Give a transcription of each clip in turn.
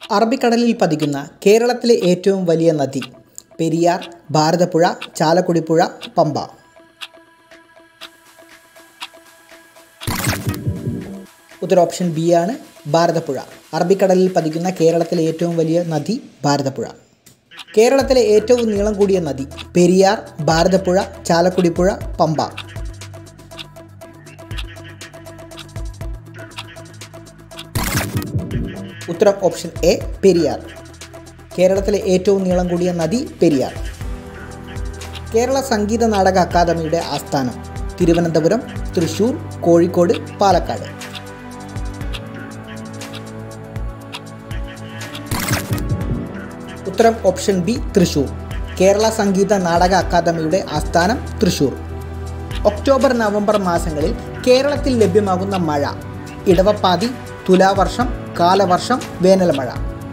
അറബിക്കടലിൽ പതിക്കുന്ന കേരളത്തിലെ ഏറ്റവും വലിയ നദി പെരിയാർ ഭാരതപ്പുഴ ചാലക്കുടിപ്പുഴ പമ്പ ഉത്തര ഓപ്ഷൻ ബി ആണ് ഭാരതപ്പുഴ അറബിക്കടലിൽ പതിക്കുന്ന കേരളത്തിലെ ഏറ്റവും വലിയ നദി ഭാരതപ്പുഴ കേരളത്തിലെ ഏറ്റവും നീളം കൂടിയ നദി പെരിയാർ ഭാരതപ്പുഴ ചാലക്കുടിപ്പുഴ പമ്പ ഉത്തരം ഓപ്ഷൻ എ പെരിയാർ കേരളത്തിലെ ഏറ്റവും നീളം കൂടിയ നദി പെരിയാർ കേരള സംഗീത നാടക അക്കാദമിയുടെ ആസ്ഥാനം തിരുവനന്തപുരം തൃശൂർ കോഴിക്കോട് പാലക്കാട് ഉത്തരം ഓപ്ഷൻ ബി തൃശൂർ കേരള സംഗീത നാടക അക്കാദമിയുടെ ആസ്ഥാനം തൃശൂർ ഒക്ടോബർ നവംബർ മാസങ്ങളിൽ കേരളത്തിൽ ലഭ്യമാകുന്ന മഴ ഇടവപ്പാതി തുലാവർഷം കാലവർഷം വേനൽമഴ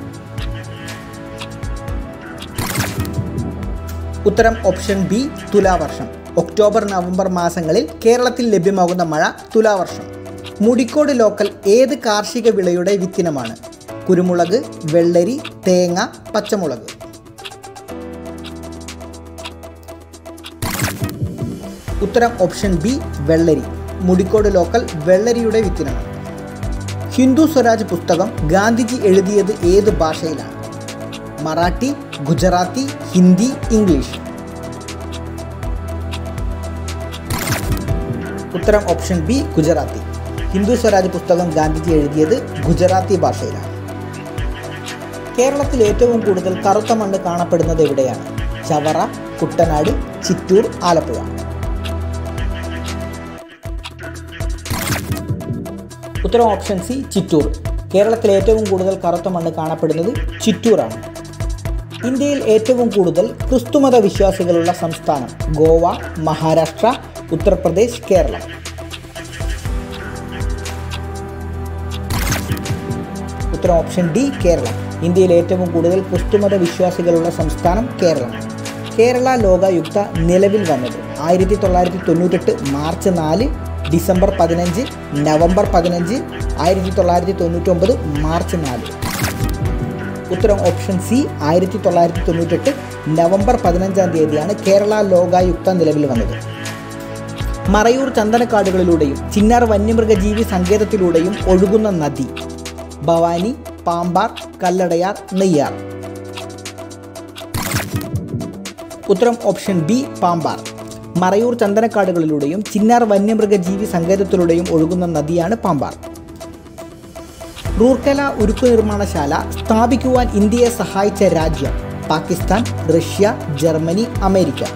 ഉത്തരം ഓപ്ഷൻ ബി തുലാവർഷം ഒക്ടോബർ നവംബർ മാസങ്ങളിൽ കേരളത്തിൽ ലഭ്യമാകുന്ന മഴ തുലാവർഷം മുടിക്കോട് ലോക്കൽ ഏത് കാർഷിക വിളയുടെ വിത്തിനമാണ് കുരുമുളക് വെള്ളരി തേങ്ങ പച്ചമുളക് ഉത്തരം ഓപ്ഷൻ ബി വെള്ളരി മുടിക്കോട് ലോക്കൽ വെള്ളരിയുടെ വിത്തിനമാണ് ഹിന്ദു സ്വരാജ് പുസ്തകം ഗാന്ധിജി എഴുതിയത് ഏത് ഭാഷയിലാണ് മറാഠി ഗുജറാത്തി ഹിന്ദി ഇംഗ്ലീഷ് ഉത്തരം ഓപ്ഷൻ ബി ഗുജറാത്തി ഹിന്ദു സ്വരാജ് പുസ്തകം ഗാന്ധിജി എഴുതിയത് ഗുജറാത്തി ഭാഷയിലാണ് കേരളത്തിൽ ഏറ്റവും കൂടുതൽ കറുത്ത മണ്ണ് കാണപ്പെടുന്നത് എവിടെയാണ് ചവറ കുട്ടനാട് ചിറ്റൂർ ആലപ്പുഴ ഉത്തരം ഓപ്ഷൻ സി ചിറ്റൂർ കേരളത്തിൽ ഏറ്റവും കൂടുതൽ കറുത്ത മണ്ണ് കാണപ്പെടുന്നത് ചിറ്റൂറാണ് ഇന്ത്യയിൽ ഏറ്റവും കൂടുതൽ ക്രിസ്തുമത വിശ്വാസികളുള്ള സംസ്ഥാനം ഗോവ മഹാരാഷ്ട്ര ഉത്തർപ്രദേശ് കേരളം ഉത്തരം ഓപ്ഷൻ ഡി കേരളം ഇന്ത്യയിൽ ഏറ്റവും കൂടുതൽ ക്രിസ്തുമത വിശ്വാസികളുള്ള സംസ്ഥാനം കേരളം കേരള ലോകായുക്ത നിലവിൽ വന്നത് ആയിരത്തി തൊള്ളായിരത്തി തൊണ്ണൂറ്റെട്ട് മാർച്ച് നാല് ഡിസംബർ പതിനഞ്ച് നവംബർ പതിനഞ്ച് ആയിരത്തി തൊള്ളായിരത്തി തൊണ്ണൂറ്റൊമ്പത് മാർച്ച് നാല് ഉത്തരം ഓപ്ഷൻ സി ആയിരത്തി തൊള്ളായിരത്തി തൊണ്ണൂറ്റെട്ട് നവംബർ പതിനഞ്ചാം തീയതിയാണ് കേരള ലോകായുക്ത നിലവിൽ വന്നത് മറയൂർ ചന്ദനക്കാടുകളിലൂടെയും ചിന്നാർ വന്യമൃഗജീവി സങ്കേതത്തിലൂടെയും ഒഴുകുന്ന നദി ഭവാനി പാമ്പാർ കല്ലടയാർ നെയ്യാർ ഉത്തരം ഓപ്ഷൻ ബി പാമ്പാർ മറയൂർ ചന്ദനക്കാടുകളിലൂടെയും ചിന്നാർ വന്യമൃഗജീവി സങ്കേതത്തിലൂടെയും ഒഴുകുന്ന നദിയാണ് പാമ്പാർ റൂർക്കല ഉരുക്കു നിർമ്മാണശാല സ്ഥാപിക്കുവാൻ ഇന്ത്യയെ സഹായിച്ച രാജ്യം പാകിസ്ഥാൻ റഷ്യ ജർമ്മനി അമേരിക്ക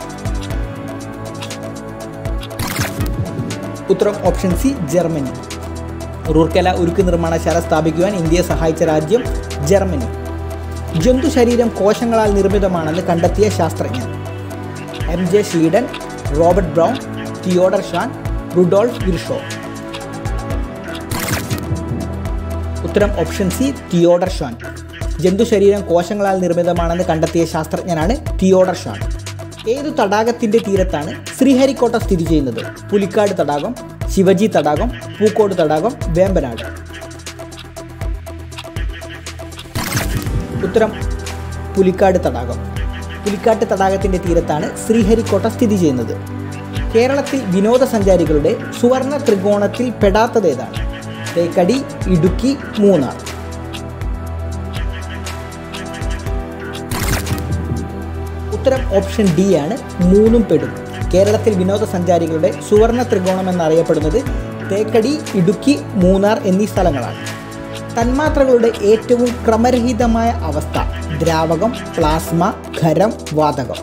ഉത്തരം ഓപ്ഷൻ സി ജർമ്മനി റൂർക്കല ഉരുക്ക് നിർമ്മാണശാല സ്ഥാപിക്കുവാൻ ഇന്ത്യയെ സഹായിച്ച രാജ്യം ജർമ്മനി ജന്തു ശരീരം കോശങ്ങളാൽ നിർമ്മിതമാണെന്ന് കണ്ടെത്തിയ ശാസ്ത്രജ്ഞൻ M J Schleiden Robert Brown Theodor Schwann Rudolf Virchow ഉത്തരം ഓപ്ഷൻ സി തിയോഡർ ഷാൻ ജന്തു ശരീരം കോശങ്ങളാൽ നിർമ്മിതമാണെന്ന് കണ്ടെത്തിയ ശാസ്ത്രജ്ഞനാണ് തിയോഡർ ഷാൻ ഏതു തടാകത്തിന്റെ തീരത്താണ് ശ്രീഹരിക്കോട്ട സ്ഥിതി ചെയ്യുന്നത് പുലിക്കാട് തടാകം ശിവജി തടാകം പൂക്കോട് തടാകം വേമ്പനാട് ഉത്തരം പുലിക്കാട് തടാകം പുലിക്കാട്ട് തടാകത്തിന്റെ തീരത്താണ് ശ്രീഹരിക്കോട്ട സ്ഥിതി ചെയ്യുന്നത് കേരളത്തിൽ വിനോദസഞ്ചാരികളുടെ സുവർണ ത്രികോണത്തിൽ പെടാത്തത് ഏതാണ് തേക്കടി ഇടുക്കി മൂന്നാർ ഉത്തരം ഓപ്ഷൻ ഡി ആണ് മൂന്നും പെടും കേരളത്തിൽ വിനോദസഞ്ചാരികളുടെ സുവർണ ത്രികോണം എന്നറിയപ്പെടുന്നത് തേക്കടി ഇടുക്കി മൂന്നാർ എന്നീ സ്ഥലങ്ങളാണ് തന്മാത്രകളുടെ ഏറ്റവും ക്രമരഹിതമായ അവസ്ഥ ദ്രാവകം പ്ലാസ്മ ഖരം വാതകം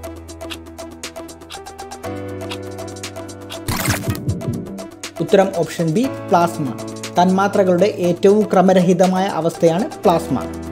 ഉത്തരം ഓപ്ഷൻ ബി പ്ലാസ്മ തന്മാത്രകളുടെ ഏറ്റവും ക്രമരഹിതമായ അവസ്ഥയാണ് പ്ലാസ്മ